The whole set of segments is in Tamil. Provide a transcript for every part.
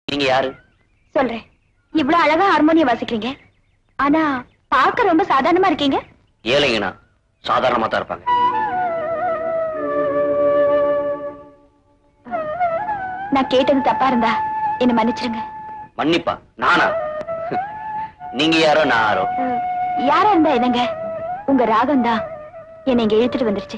நீங்க யாரு சொல்றேன் இவ்வளவு அழகா ஹார்மோனியம் வாசிக்கிறீங்க ஆனா பார்க்க ரொம்ப சாதாரணமா இருக்கீங்க ஏழைங்கண்ணா சாதாரணமா தான் இருப்பாங்க நான் கேட்டது தப்பா இருந்தா என்ன மன்னிச்சிருங்க மன்னிப்பா நானா நீங்க யாரோ நான் யாரோ அஹ், யாரா இருந்தா என்னங்க உங்க ராகம் தான் என்னை இங்க இழுத்துட்டு வந்துருச்சு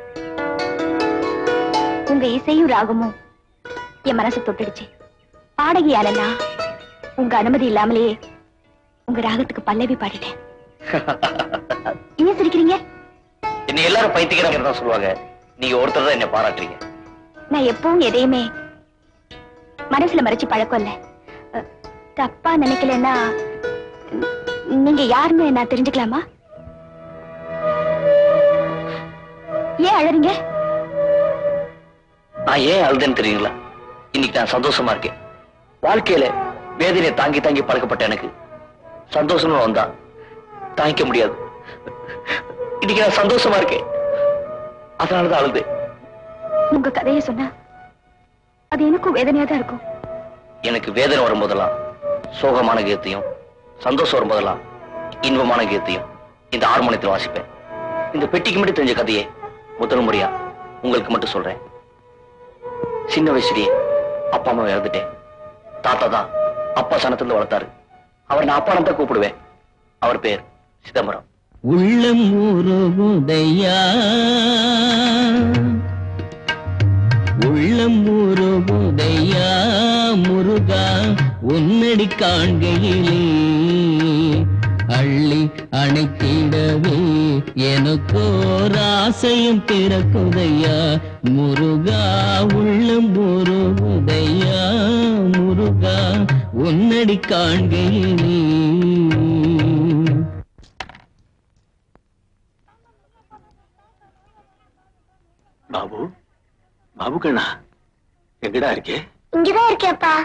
உங்க இசையும் ராகமும் என் மனசை தொட்டுடுச்சு பாடகியாலனா உங்க அனுமதி இல்லாமலேயே உங்க ராகத்துக்கு பல்லவி பாடிட்டேன் ஏன் சிரிக்கிறீங்க என்ன எல்லாரும் பைத்தியக்கிறவங்க தான் சொல்லுவாங்க நீங்க ஒருத்தர் தான் என்ன பாராட்டுறீங்க நான் எப்பவும் எதையுமே மனசுல மறைச்சு பழக்கம் இல்ல அஹ், தப்பா நினைக்கலன்னா ந- நீங்க யாருன்னு நான் தெரிஞ்சுக்கலாமா ஏன் அழறீங்க நான் ஏன் அழுதுன்னு தெரியுங்களா இன்னைக்கு நான் சந்தோஷமா இருக்கேன் வாழ்க்கையில வேதனையை தாங்கி தாங்கி பழக்கப்பட்ட எனக்கு சந்தோஷம்னு வந்தா தாங்கிக்க முடியாது இன்னைக்கு நான் சந்தோஷமா இருக்கேன் அதனாலதான் அழுது உங்க கதையை சொன்னா அது எனக்கும் வேதனையா தான் இருக்கும் எனக்கு வேதனை வரும்போதெல்லாம் சோகமான கீதத்தையும் சந்தோஷம் வரும்போதெல்லாம் இன்பமான கீதத்தையும் இந்த ஹார்மோனியத்தில் வாசிப்பேன் இந்த பெட்டிக்கு மட்டும் தெரிஞ்ச கதையை முதல் முறையா உங்களுக்கு மட்டும் சொல்றேன் சின்ன வயசுலயே அப்பா அம்மா இறந்துட்டேன் தாத்தா தான் அப்பா சனத்திலிருந்து வளர்த்தாரு அவர் நான் அப்பா தான் கூப்பிடுவேன் அவர் பேர் சிதம்பரம் உள்ளம் உருகுதையா உள்ளம் உருகுதையா முருகா உன்னடி காண்கையிலே அள்ளி அணைத்திடவே எனக்கோர் ஆசையும் பிறக்குதையா முருகா உள்ளம் உருகுதையா முருகா உன்னடி காண்கையிலே பாபு பாபு கண்ணா எங்கடா இருக்கே இங்கதான் இருக்கேப்பா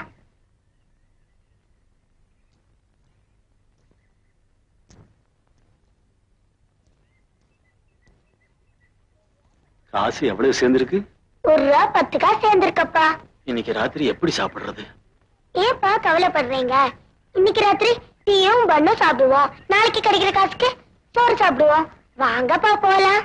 காசு எவ்வளவு சேர்ந்திருக்கு ஒரு ரூபா பத்து காசு சேர்ந்திருக்கப்பா இன்னைக்கு ராத்திரி எப்படி சாப்பிடுறது ஏப்பா கவலைப்படுறீங்க இன்னைக்கு ராத்திரி டீயும் பண்ணும் சாப்பிடுவோம் நாளைக்கு கிடைக்கிற காசுக்கு சோறு சாப்பிடுவோம் வாங்கப்பா போலாம்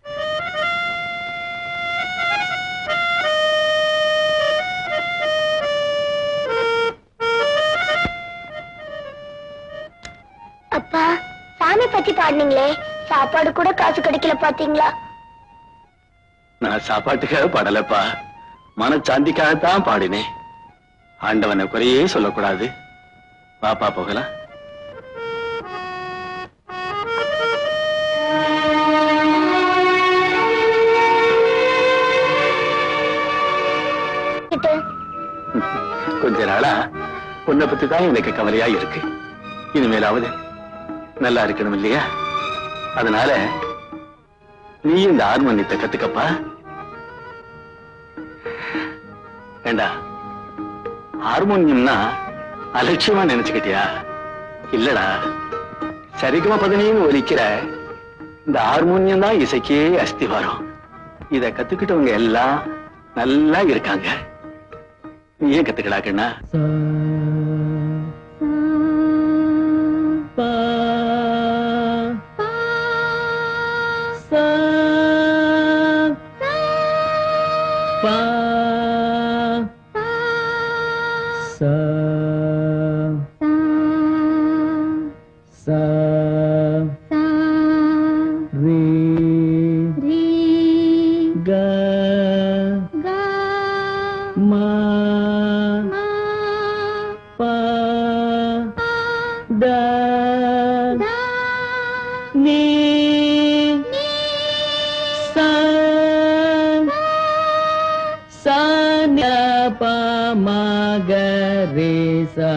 அப்பா சாமி பத்தி பாடுனீங்களே சாப்பாடு கூட காசு கிடைக்கல பாத்தீங்களா நான் சாப்பாட்டுக்காக பாடலப்பா மனச்சாந்திக்காகத்தான் பாடினேன் ஆண்டவனை குறையே சொல்லக்கூடாது வாப்பா போகலாம் கொஞ்ச நாளா உன்னை பத்தி தான் எனக்கு கவலையா இருக்கு இனிமேலாவது நல்லா இருக்கணும் இல்லையா அதனால நீ இந்த ஹார்மோனியத்தை கத்துக்கப்பா ஏண்டா ஹார்மோனியம்னா அலட்சியமா நினைச்சுக்கிட்டியா இல்லடா சரிகம பதனியும் ஒலிக்கிற இந்த ஹார்மோனியம் தான் இசைக்கே அஸ்திவாரம் இத கத்துக்கிட்டவங்க எல்லாம் நல்லா இருக்காங்க நீ ஏன் கத்துக்கடா கண்ணா பா சா பா சா சா ரே க மா பா த நீ சா சா ஞ ப ம க ரே சா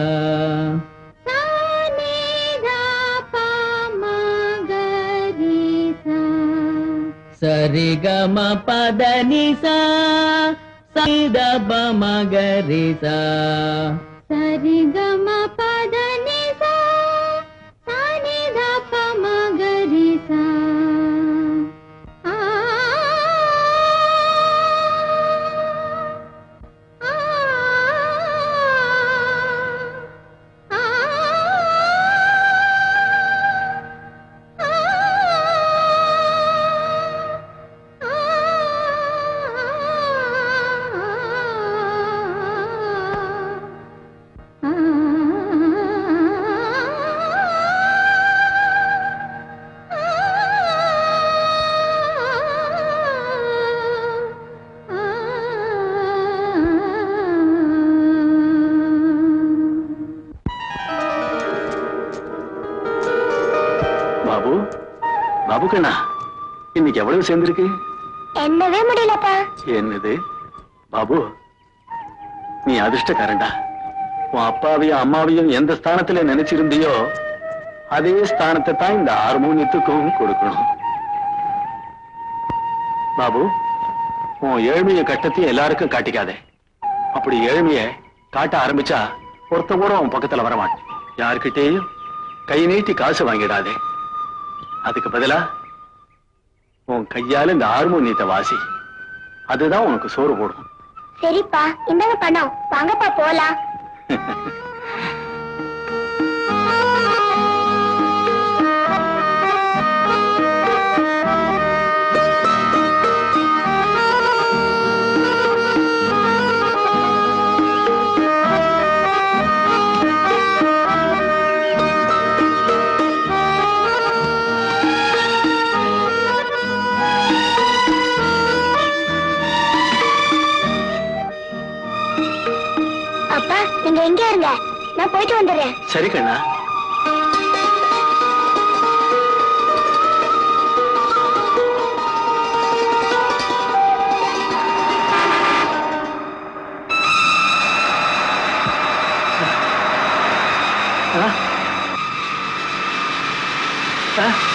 சரி க ம பத நி சா சரி த ப ம க ரே சா சரி கம பத நி சா சா நி த ப ம க ரி சா ஆ ஆ பாபு கண்ணா இன்னைக்கு எவ்வளவு சேர்ந்திருக்கு என்னவே முடியலப்பா என்னது பாபு நீ அதிர்ஷ்டக்காரன்டா உன் அப்பாவையும் அம்மாவையும் எந்த ஸ்தானத்துல நினைச்சிருந்தியோ அதே ஸ்தானத்தை தான் இந்த ஹார்மோனியத்துக்கும் கொடுக்கணும் பாபு உன் ஏழ்மைய கட்டத்தையும் எல்லாருக்கும் காட்டிக்காதே அப்படி ஏழ்மைய காட்ட ஆரம்பிச்சா ஒருத்த கூட உன் பக்கத்துல வரமாட்டேன் யாருக்கிட்டேயும் கை நீட்டி காசு வாங்கிடாதே அதுக்கு பதிலா உன் கையால இந்த ஹார்மோனியத்தை வாசி அதுதான் உனக்கு சோறு போடும் சரிப்பா இந்தாங்க பணம் வாங்கப்பா போலாம் அப்பா நீங்க எங்க இருங்க நான் போயிட்டு வந்துடுறேன் சரி கண்ணா ஆ? ஆ?